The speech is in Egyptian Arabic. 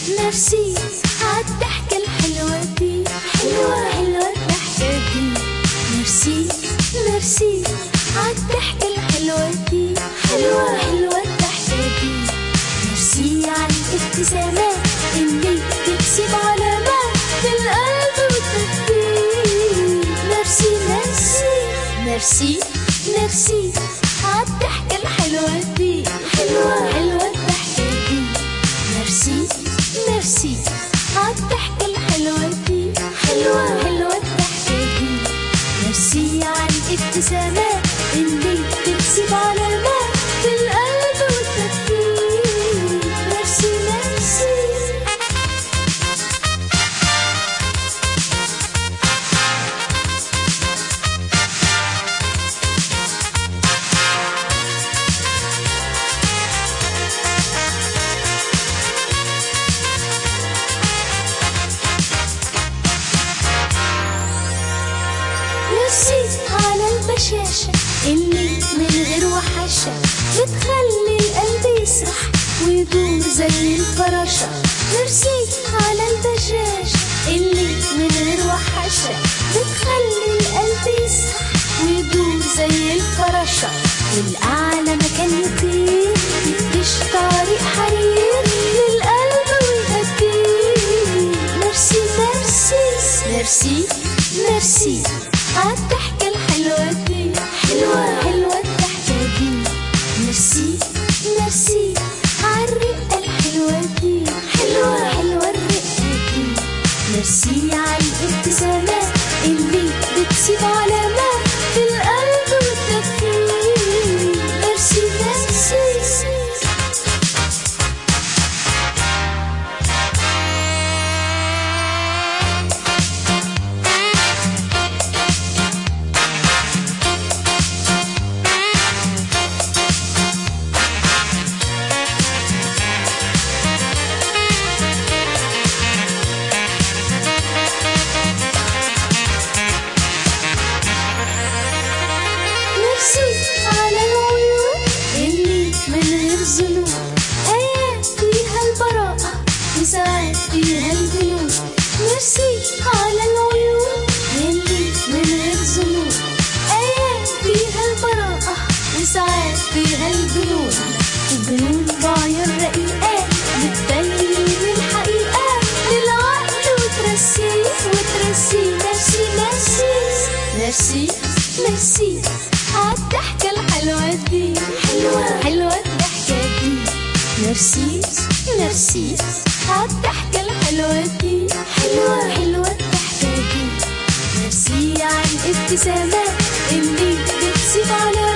ميرسي عالضحكة الحلوة دي حلوة حلوة الضحكة دي ميرسي ميرسي عالضحكة الحلوة دي حلوة حلوة الضحكة دي ميرسي عالابتسامات اللي بتكسب علامات في القلب والتفكير ميرسي ميرسي ميرسي ميرسي عالضحكة الحلوة دي حلوة حلوة الضحكة دي ميرسي ميرسي عالضحكة الحلوة دي حلوة حلوة الضحكة دي ميرسي عالابتسامات اللي بتكسب علامات في القلب والتفكير ميرسي ميرسي ميرسي على البشاشة اللي من غير وحشة بتخلي القلب يسرح ويدور زي الفراشة ميرسي على البشاشة اللي من غير وحشة بتخلي القلب يسرح ويدور زي الفراشة والأعلى مكان يطير يفرش طريق حرير للقلب ويهديه ميرسي ميرسي ميرسي ميرسي عالضحكة الحلوة دي حلوة حلوة الضحكة دي ميرسي ميرسي عالرقة الحلوة دي حلوة حلوة الرقة دي ميرسي عالابتسامات اللي بتسيب علامات في القلب والتفكير ميرسي ميرسي ميرسي على العيون اللي من غير ظنون آيات فيها البراءة وساعات فيها الجنون ميرسي على العيون اللي من غير ظنون آيات فيها البراءة وساعات فيها الجنون الجنون بعيون رقيقات بتبين الحقيقة للعقل وترسيه وترسيه ميرسي ميرسي ميرسي ميرسي عالضحكة الحلوة دي حلوة حلوة الضحكة دي ميرسي ميرسي عالضحكة الحلوة دي حلوة حلوة الضحكة دي ميرسي عالابتسامات اللي بتسيب على